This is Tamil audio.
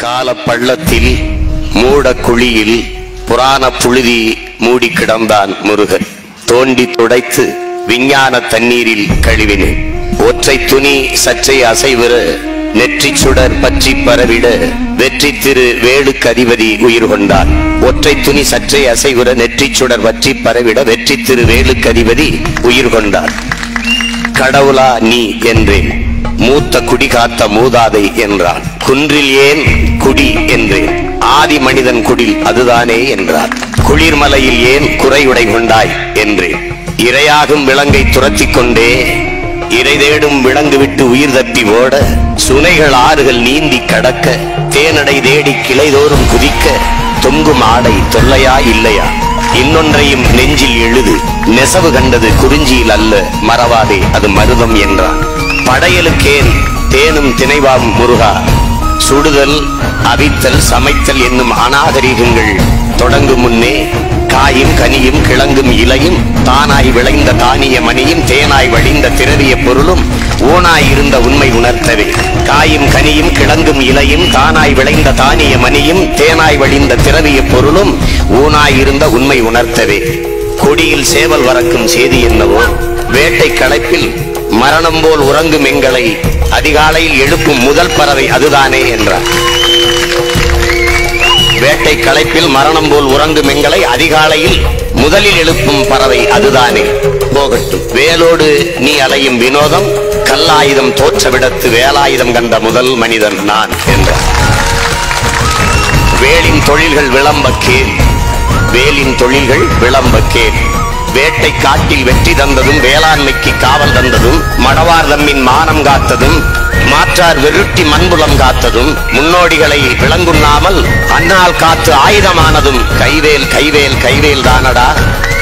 கால பள்ளத்தில் மூட குழியில் புராண புழுதி மூடி கிடந்தான் முருகன் தோண்டி துடைத்து விஞ்ஞான தண்ணீரில் கழுவினேன் ஒற்றை துணி சற்றே அசைவுற நெற்றி சுடர் பற்றி பரவிட வெற்றி திரு வேலுக்கு அதிபதி உயிர் கொண்டான் ஒற்றை துணி சற்றே அசைவுற நெற்றி சுடர் பற்றி பரவிட வெற்றி திரு வேலுக்கு அதிபதி உயிர் கொண்டான் கடவுளா நீ என்றேன் மூத்த குடி காத்த மூதாதை என்றான் குன்றில் ஏன் குடி என்றேன் ஆதி மனிதன் குடில் அதுதானே என்றார் குளிர்மலையில் ஏன் குறையுடை கொண்டாய் என்றேன் இரையாகும் விலங்கை துரத்திக் கொண்டே இறை தேடும் விலங்கு விட்டு உயிர் தப்பி ஓட சுனைகள் ஆறுகள் நீந்தி கடக்க தேனடை தேடி கிளைதோறும் குதிக்க தொங்கும் ஆடை தொல்லையா இல்லையா இன்னொன்றையும் நெஞ்சில் எழுது நெசவு கண்டது குறிஞ்சியில் அல்ல மறவாதே அது மருதம் என்றான் படையலுக்கேன் தேனும் திணைவாம் முருகா சுடுதல் அவித்தல் சமைத்தல் என்னும் அநாகரீகங்கள் தொடங்கும் முன்னே காயும் கனியும் கிழங்கும் இலையும் தானாய் விளைந்த தானிய மணியும் தேனாய் வழிந்த திரவிய பொருளும் ஊனாய் இருந்த உண்மை உணர்த்தவே காயும் கனியும் கிழங்கும் இலையும் தானாய் விளைந்த தானிய மணியும் தேனாய் வழிந்த திரவிய பொருளும் ஊனாய் இருந்த உண்மை உணர்த்தவே கொடியில் சேவல் வரக்கும் செய்தி என்னவோ வேட்டை களைப்பில் மரணம் போல் உறங்கும் எங்களை அதிகாலையில் எழுப்பும் முதல் பறவை அதுதானே என்றார் வேட்டை களைப்பில் மரணம் போல் உறங்கும் எங்களை அதிகாலையில் முதலில் எழுப்பும் பறவை அதுதானே போகட்டும் வேலோடு நீ அலையும் வினோதம் கல்லாயுதம் தோற்ற விடத்து வேலாயுதம் கண்ட முதல் மனிதன் நான் என்றார் வேலின் தொழில்கள் விளம்பக்கேன் வேலின் தொழில்கள் விளம்பக்கேன் வேட்டை காட்டில் வெற்றி தந்ததும் வேளாண்மைக்கு காவல் தந்ததும் மடவார் தம்மின் மானம் காத்ததும் மாற்றார் வெருட்டி மண்புலம் காத்ததும் முன்னோடிகளை விளங்குண்ணாமல் அன்னால் காத்து ஆயுதமானதும் கைவேல் கைவேல் கைவேல் தானடா